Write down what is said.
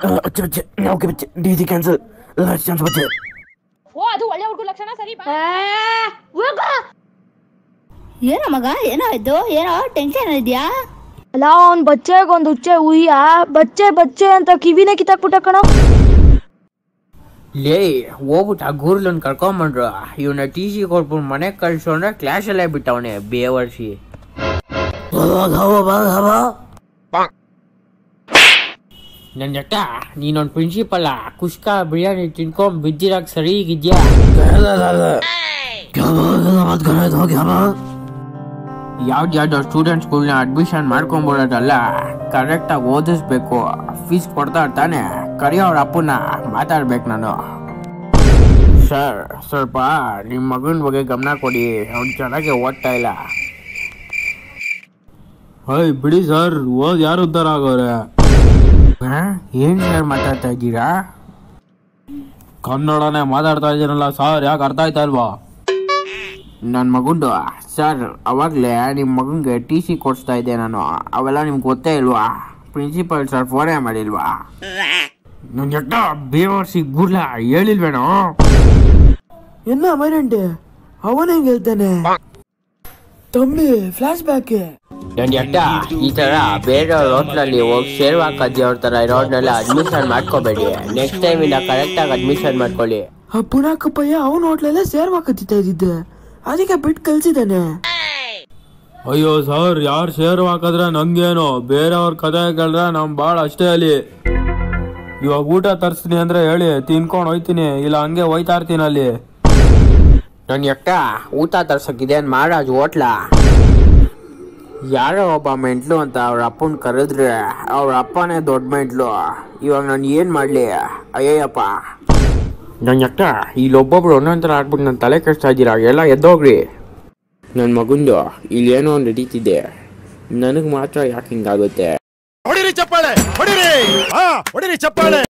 ಅಚ್ಚ ಬಚ್ಚೆ ಓಕೆ ಬಚ್ಚೆ D C cancel last chance ಬಚ್ಚೆ ಓ ಅದು ಒಳ್ಳೆ ಹುಡುಗ ಲಕ್ಷಣ ಸರಿ ಬಾ ಏನೋ ಮಗ ಏನೋ ಆಯ್ತು ಏನೋ ಟೆನ್ಷನ್ ಇದೆಯಾ ಅಲ್ಲ ಅವ್ನ್ ಬಚ್ಚೆಗ್ ಒಂದ್ ಹುಚ್ಚೆ ಉಯ್ಯ ಬಚ್ಚೆ ಬಚ್ಚೆ ಅಂತ ಕಿವಿನೇ ಕಿತ್ತಾಕ್ಬಿಟ್ಟ ಕಣೋ ಲೇ ಹೋಗ್ಬಿಟ್ಟು ಆ ಗೂರ್ಲನ್ ಕರ್ಕೊಂಬಂಡ್ರು ಇವನ ಟಿ ಸಿ ಕೊಟ್ಬಿಟ್ಟು ಮನೆಗೆ ಕಳ್ಸೋಂದ್ರೆ ಕ್ಲಾಸಲ್ಲೇ ಬಿಟ್ಟವನೆ ಬೇವರ್ಸಿ ನನ್ನ ಜಟ್ಟ ನೀನೊಂದು ಪ್ರಿನ್ಸಿಪಲ್ಲ ಕುಷ್ಕ ಬಿರಿಯಾನಿ ತಿನ್ಕೊಂಡ್ ಬಿದ್ದಿರಾಕ್ ಸರಿ ಈಗಿದ್ಯಾ ಯಾವ್ದು ಯಾವ್ದೋ ಸ್ಟೂಡೆಂಟ್ಸ್ಗಳ್ನ ಅಡ್ಮಿಷನ್ ಮಾಡ್ಕೊಂಬಿಡೋದಲ್ಲ ಕರೆಕ್ಟಾಗಿ ಓದಿಸ್ಬೇಕು ಫೀಸ್ ಕೊಡ್ತಾ ಇರ್ತಾನೆ ಕರಿಯೋರ ಅಪ್ಪನ ಮಾತಾಡ್ಬೇಕು ನಾನು ಸರ್ ಸ್ವಲ್ಪ ನಿಮ್ಮ ಮಗನ ಬಗ್ಗೆ ಗಮನ ಕೊಡಿ ಅವ್ನು ಚೆನ್ನಾಗಿ ಓದ್ತಾ ಇಲ್ಲ ಹಯ್ ಬಿಡಿ ಸರ್ ಓದ್ ಯಾರು ಉದ್ಧಾರ ಆಗೋರೆ ಹಾ? ಏನ್ ಸರ್ ಮಾತಾಡ್ತಾ ಇದ್ದೀರಾ ಕನ್ನಡನೇ ಮಾತಾಡ್ತಾ ಇದ್ದೀರಲ್ಲ ಸರ್ ಯಾಕೆ ಅರ್ಥ ಆಯ್ತಾ ಇಲ್ವಾ ನನ್ನ ಮಗುಂದು ಸರ್ ಅವಾಗಲೇ ನಿಮ್ಮ ಮಗನಿಗೆ ಟಿ ಸಿ ಕೊಡಿಸ್ತಾ ಇದ್ದೆ ನಾನು ಅವೆಲ್ಲ ನಿಮ್ಗೆ ಗೊತ್ತೇ ಇಲ್ವಾ ಪ್ರಿನ್ಸಿಪಲ್ ಸರ್ ಫೋನೇ ಮಾಡಿಲ್ವಾ ನನ್ನ ಜಟ್ಟ ಬೇವರ್ಸಿ ಗುರ್ಲ ಹೇಳಿಲ್ವೇನೋ ಎನ್ನ ಮೈನಂಟೆ ಅವನ ಹೆಂಗ್ ಹೇಳ್ತಾನೆ ತಮ್ಮಿ ಫ್ಲಾಶ್ ಬ್ಯಾಕ್ ನನ್ನ ಜಟ್ಟ ಈ ಥರ ಬೇರೆ ಹೋಟ್ಲಲ್ಲಿ ಹೋಗಿ ಸೇರ್ವಾ ಕಜ್ಜಿಯವ್ರ ಥರ ಇರೋರ್ನೆಲ್ಲ ಅಡ್ಮಿಷನ್ ಮಾಡ್ಕೋಬೇಡಿ ನೆಕ್ಸ್ಟ್ ಟೈಮ್ ಇಂದ ಕರೆಕ್ಟಾಗಿ ಅಡ್ಮಿಷನ್ ಮಾಡ್ಕೊಳ್ಳಿ ಆ ಪುಣಾಕಪ್ಪಯ್ಯ ಅವನ ಹೋಟ್ಲೆಲ್ಲ ಸೇರ್ವಾಕತ್ತಿತ್ತ ಇದ್ದಿದ್ದೆ ಅದಕ್ಕೆ ಬಿಟ್ಟು ಕಳ್ಸಿದ್ದಾನೆ ಅಯ್ಯೋ ಸರ್ ಯಾರು ಶೇರ್ ಹಾಕಿದ್ರೆ ನಂಗೇನು ಬೇರೆಯವ್ರ ಕತೆ ಕೇಳಿದ್ರೆ ನಮ್ ಬಾಳ ಅಷ್ಟೇ ಅಲ್ಲಿ ಇವಾಗ ಊಟ ತರಿಸ್ತೀನಿ ಅಂದ್ರೆ ಹೇಳಿ ತಿನ್ಕೊಂಡು ಹೋಯ್ತೀನಿ ಇಲ್ಲ ಹಂಗೆ ಹೋಯ್ತಾ ಇರ್ತೀನಿ ಅಲ್ಲಿ ನನ್ನ ಎಕ್ಕ ಊಟ ತರ್ಸಕ್ಕಿದೆ ಮಹಾರಾಜ್ ಹೋಟ್ಲ ಯಾರೋ ಒಬ್ಬ ಮೆಂಟ್ಲು ಅಂತ ಅವ್ರ ಅಪ್ಪನ ಕರೆದ್ರೆ ಅವ್ರ ಅಪ್ಪನೇ ದೊಡ್ಡ ಮೆಂಟ್ಲು ಇವಾಗ ನಾನು ಏನು ಮಾಡಲಿ ಅಯ್ಯಯ್ಯಪ್ಪ ನನ್ನ ಅಕ್ಕ ಇಲ್ಲೊಬ್ಬೊಬ್ರು ಒಂದೊಂಥರ ಆಡ್ಬಿಟ್ಟು ನನ್ನ ತಲೆ ಕೆಡ್ಸ್ತಾ ಇದ್ದೀರಾ ಎಲ್ಲ ಎದ್ದೋಗ್ರಿ ನನ್ನ ಮಗುಂದು ಇಲ್ಲೇನೋ ಒಂದು ನಡೀತಿದೆ ನನಗೆ ಮಾತ್ರ ಯಾಕೆ ಹಿಂಗಾಗುತ್ತೆ ಹೊಡಿರಿ ಚಪ್ಪಾಳೆ ಹೊಡಿರಿ ಹಾ ಹೊಡಿರಿ ಚಪ್ಪಾಳೆ